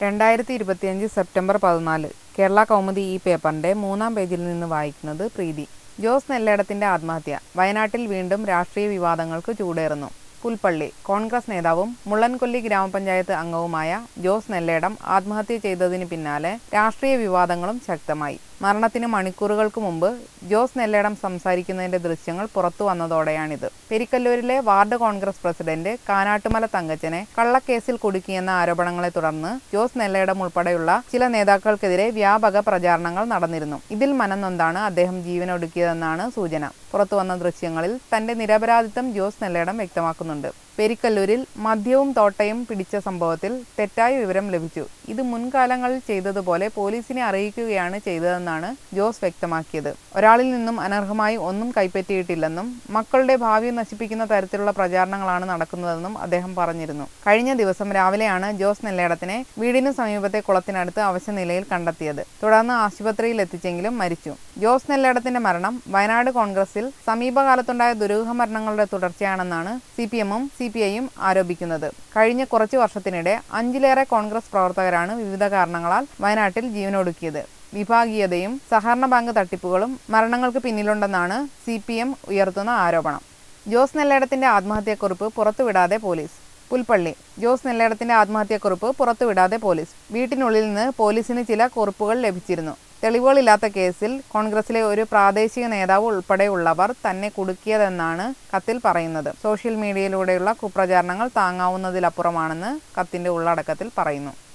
രണ്ടായിരത്തി ഇരുപത്തിയഞ്ച് സെപ്റ്റംബർ പതിനാല് കേരള കൗമുദി ഈ പേപ്പറിന്റെ മൂന്നാം പേജിൽ നിന്ന് വായിക്കുന്നത് പ്രീതി ജോസ് നെല്ലേടത്തിന്റെ ആത്മഹത്യ വയനാട്ടിൽ വീണ്ടും രാഷ്ട്രീയ വിവാദങ്ങൾക്ക് ചൂടേറുന്നു പുൽപ്പള്ളി കോൺഗ്രസ് നേതാവും മുള്ളൻകൊല്ലി ഗ്രാമപഞ്ചായത്ത് അംഗവുമായ ജോസ് നെല്ലേടം ആത്മഹത്യ ചെയ്തതിന് പിന്നാലെ രാഷ്ട്രീയ വിവാദങ്ങളും ശക്തമായി മരണത്തിന് മണിക്കൂറുകൾക്ക് മുമ്പ് ജോസ് നെല്ലേടം സംസാരിക്കുന്നതിന്റെ ദൃശ്യങ്ങൾ പുറത്തു വന്നതോടെയാണിത് പെരിക്കല്ലൂരിലെ വാർഡ് കോൺഗ്രസ് പ്രസിഡന്റ് കാനാട്ടുമല തങ്കച്ചനെ കള്ളക്കേസിൽ കുടുക്കിയെന്ന ആരോപണങ്ങളെ തുടർന്ന് ജോസ് നെല്ലേടം ഉൾപ്പെടെയുള്ള ചില നേതാക്കൾക്കെതിരെ വ്യാപക പ്രചാരണങ്ങൾ നടന്നിരുന്നു ഇതിൽ മനംനൊന്താണ് അദ്ദേഹം ജീവനൊടുക്കിയതെന്നാണ് സൂചന പുറത്തുവന്ന ദൃശ്യങ്ങളിൽ തന്റെ നിരപരാധിത്വം ജോസ് നെല്ലേടം വ്യക്തമാക്കുന്നുണ്ട് പെരിക്കല്ലൂരിൽ മദ്യവും തോട്ടയും പിടിച്ച സംഭവത്തിൽ തെറ്റായ വിവരം ലഭിച്ചു ഇത് മുൻകാലങ്ങളിൽ ചെയ്തതുപോലെ പോലീസിനെ അറിയിക്കുകയാണ് ചെയ്തതെന്നാണ് ജോസ് വ്യക്തമാക്കിയത് ഒരാളിൽ നിന്നും അനർഹമായി ഒന്നും കൈപ്പറ്റിയിട്ടില്ലെന്നും മക്കളുടെ ഭാവി നശിപ്പിക്കുന്ന തരത്തിലുള്ള പ്രചാരണങ്ങളാണ് നടക്കുന്നതെന്നും അദ്ദേഹം പറഞ്ഞിരുന്നു കഴിഞ്ഞ ദിവസം രാവിലെയാണ് ജോസ് നെല്ലേടത്തിനെ വീടിന് സമീപത്തെ കുളത്തിനടുത്ത് അവശനിലയിൽ കണ്ടെത്തിയത് തുടർന്ന് ആശുപത്രിയിൽ എത്തിച്ചെങ്കിലും മരിച്ചു ജോസ് നെല്ലേടത്തിന്റെ മരണം വയനാട് കോൺഗ്രസിൽ സമീപകാലത്തുണ്ടായ ദുരൂഹ മരണങ്ങളുടെ തുടർച്ചയാണെന്നാണ് സി പി എമ്മും സി പി ഐയും ആരോപിക്കുന്നത് കഴിഞ്ഞ കുറച്ചു വർഷത്തിനിടെ അഞ്ചിലേറെ കോൺഗ്രസ് പ്രവർത്തകരാണ് വിവിധ കാരണങ്ങളാൽ വയനാട്ടിൽ ജീവനൊടുക്കിയത് വിഭാഗീയതയും സഹകരണ ബാങ്ക് തട്ടിപ്പുകളും മരണങ്ങൾക്ക് പിന്നിലുണ്ടെന്നാണ് സി പി എം ഉയർത്തുന്ന ആരോപണം ജോസ് നെല്ലേടത്തിന്റെ ആത്മഹത്യാക്കുറിപ്പ് പുറത്തുവിടാതെ പോലീസ് പുൽപ്പള്ളി ജോസ് നെല്ലേടത്തിന്റെ ആത്മഹത്യാക്കുറിപ്പ് പുറത്തുവിടാതെ പോലീസ് വീട്ടിനുള്ളിൽ നിന്ന് പോലീസിന് ചില കുറിപ്പുകൾ ലഭിച്ചിരുന്നു തെളിവുകളില്ലാത്ത കേസിൽ കോൺഗ്രസിലെ ഒരു പ്രാദേശിക നേതാവ് ഉൾപ്പെടെയുള്ളവർ തന്നെ കുടുക്കിയതെന്നാണ് കത്തിൽ പറയുന്നത് സോഷ്യൽ മീഡിയയിലൂടെയുള്ള കുപ്രചാരണങ്ങൾ താങ്ങാവുന്നതിലപ്പുറമാണെന്ന് കത്തിന്റെ ഉള്ളടക്കത്തിൽ പറയുന്നു